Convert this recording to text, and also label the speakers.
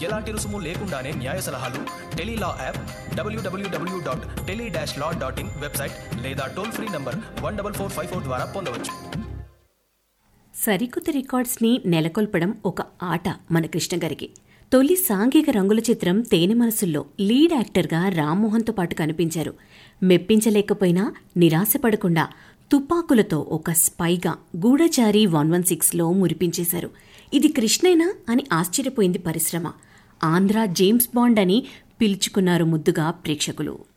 Speaker 1: ఎలాంటి రుసుము లేకుండానే న్యాయ సలహాలు టెలీలా యాప్ డబ్ల్యూడబ్ల్యూడబ్ల్యూ dot tele dash law dot in website లేదా toll free number one double four five four ద్వారా పొందవచ్చు
Speaker 2: సరికొత్త రికార్డ్స్ని నెలకొల్పడం ఒక ఆట మన కృష్ణ గారికి తొలి సాంఘిక రంగుల చిత్రం తేనె మనసుల్లో లీడ్ యాక్టర్గా రామ్మోహన్తో పాటు కనిపించారు మెప్పించలేకపోయినా నిరాశపడకుండా తుపాకులతో ఒక స్పైగా గూఢచారి వన్ వన్ సిక్స్లో మురిపించేశారు ఇది కృష్ణేనా అని ఆశ్చర్యపోయింది పరిశ్రమ ఆంధ్ర జేమ్స్ బాండ్ అని పిలుచుకున్నారు ముద్దుగా ప్రేక్షకులు